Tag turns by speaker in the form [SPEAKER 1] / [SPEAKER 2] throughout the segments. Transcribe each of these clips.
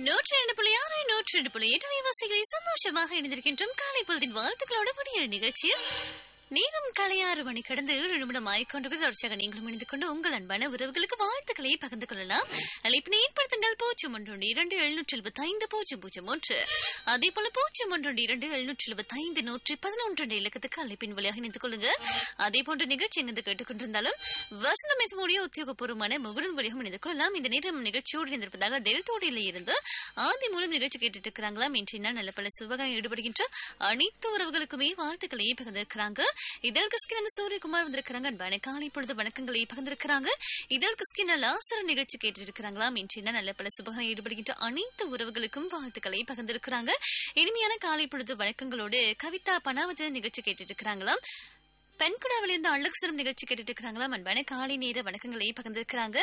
[SPEAKER 1] நூற்றி ரெண்டு புள்ளி ஆறு நூற்றி ரெண்டு புள்ளி எட்டு அலைவாசிகளை சந்தோஷமாக இணைந்திருக்கின்றோம் காலை பொழுதின் வாழ்த்துக்களோடு முடிய நிகழ்ச்சியில் நேரம் காலை ஆறு மணி கடந்து ஏழு நிமிடம் ஆய்கொண்டு தொடர்ச்சியாக நீங்களும் இணைந்து கொண்டு உங்கள் அன்பான உறவுகளுக்கு வாழ்த்துக்களை பகிர்ந்து கொள்ளலாம் அழைப்பினை ஏற்படுத்துங்கள் பூஜ்ஜியம் ஒன்று இரண்டு எழுநூற்றி எழுபத்தி ஐந்து பூஜ்ஜியம் பூஜ்ஜியம் ஒன்று அதே போல பூஜ்ஜியம் ஒன்று இரண்டு எழுநூற்றி எழுபத்தி ஐந்து நூற்றி பதினொன்று என்ற இலக்கத்துக்கு அழைப்பின் வழியாக இணைந்து கொள்ளுங்க அதே போன்ற நிகழ்ச்சி எங்கு கேட்டுக்கொண்டிருந்தாலும் வசந்தம் எஃப்எம்முடைய உத்தியோகபூர்வமான முகடன் வழியாக இணைந்து கொள்ளலாம் இந்த நேரம் நிகழ்ச்சியோடு இணைந்திருப்பதாக டெல்தோடியில் இருந்து ஆதி மூலம் நிகழ்ச்சி கேட்டுட்டு இருக்கிறாங்களாம் இன்றைய நாள் நல்ல பல சிவகாரம் ஈடுபடுகின்ற அனைத்து உறவுகளுக்குமே வாழ்த்துக்களை பகிர்ந்திருக்கிறாங்க இதழ் கிஸ்கின் அந்த சூரியகுமார் வந்திருக்கிறாங்க அன்பான காலை பொழுது வணக்கங்களை பகிர்ந்திருக்கிறாங்க இதழ் கிஸ்கின் லாசர நிகழ்ச்சி கேட்டு இருக்கிறாங்களாம் இன்றைய நாள் நல்ல பல சுபகாரம் ஈடுபடுகின்ற அனைத்து உறவுகளுக்கும் வாழ்த்துக்களை பகிர்ந்திருக்கிறாங்க இனிமையான காலை பொழுது வணக்கங்களோடு கவிதா பனாவதி நிகழ்ச்சி கேட்டுட்டு இருக்கிறாங்களாம் பெண்குடாவிலிருந்து அழகு சிறும் நிகழ்ச்சி கேட்டுட்டு இருக்கிறாங்களாம் அன்பான காலை நேர வணக்கங்களை பகிர்ந்திருக்கிறாங்க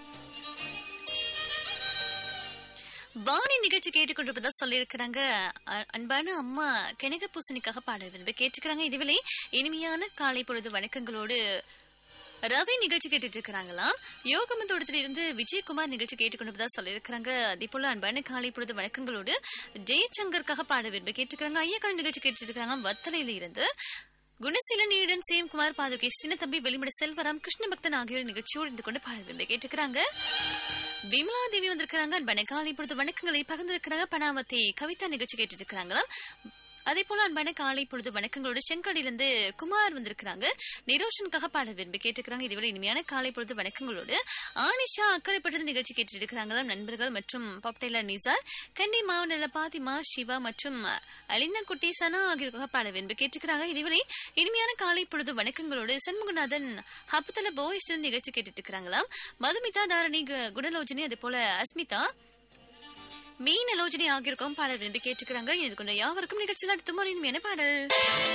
[SPEAKER 1] வாணி நிகழ்ச்சி கேட்டுக்கொண்டிருப்பதா சொல்லியிருக்கிறாங்க அ- அன்பான அம்மா கிணக பூசணிக்காக பாட விரும்பி கேட்டுக்கிறாங்க இதுவிலே இனிமையான காலை பொழுது வணக்கங்களோடு ரவி நிகழ்ச்சி கேட்டுட்டு இருக்கிறாங்களாம் யோகமந்தோடத்துல இருந்து விஜயகுமார் நிகழ்ச்சி கேட்டுக்கொண்டிருப்பதா சொல்லியிருக்கிறாங்க அதே போல அன்பான காலை பொழுது வணக்கங்களோடு ஜெயச்சங்கருக்காக பாட விரும்பி கேட்டுக்கிறாங்க ஐயக்கால் நிகழ்ச்சி கேட்டுட்டு இருக்காங்க வத்தலையில இருந்து குணசீலனியுடன் சேம்குமார் பாதுகை சின்னத்தம்பி வெளிமட செல்வராம் கிருஷ்ண பக்தன் ஆகியோர் நிகழ்ச்சியோடு இருந்து கொண்டு பாட விரும்பி கேட்டுக்கிறாங்க விமலா தேவி வந்திருக்கிறாங்க அன்பான காலை பொழுது வணக்கங்களை பகிர்ந்திருக்கிறாங்க பனாமத்தி கவிதா நிகழ்ச்சி கேட்டுட்டு இருக்கிறாங்களாம் அதே போல அன்பான காலை பொழுது வணக்கங்களோடு செங்கடிலிருந்து குமார் வந்திருக்கிறாங்க நிரோஷனுக்காக பாட விரும்பி கேட்டுக்கிறாங்க இதுவரை இனிமையான காலை பொழுது வணக்கங்களோடு ஆனிஷா அக்கறைப்பட்டது நிகழ்ச்சி கேட்டுட்டு இருக்கிறாங்களாம் நண்பர்கள் மற்றும் பாப்டைலர் நிசார் கண்டி மாவட்ட பாத்திமா சிவா மற்றும் அலினா குட்டி சனா ஆகியோருக்காக பாட விரும்பி கேட்டுக்கிறாங்க இதுவரை இனிமையான காலை பொழுது வணக்கங்களோடு சண்முகநாதன் ஹப்புத்தல போயிஸ்டன் நிகழ்ச்சி கேட்டுட்டு இருக்கிறாங்களாம் மதுமிதா தாரணி கு- குணலோஜினி அதே போல அஸ்மிதா மீன் அலோஜினி ஆகியோருக்கும் பாடல் விரும்பி கேட்டுக்கிறாங்க இது கொண்ட யாவருக்கும் நிகழ்ச்சியில் அடுத்த முறை இனிமையான பாடல்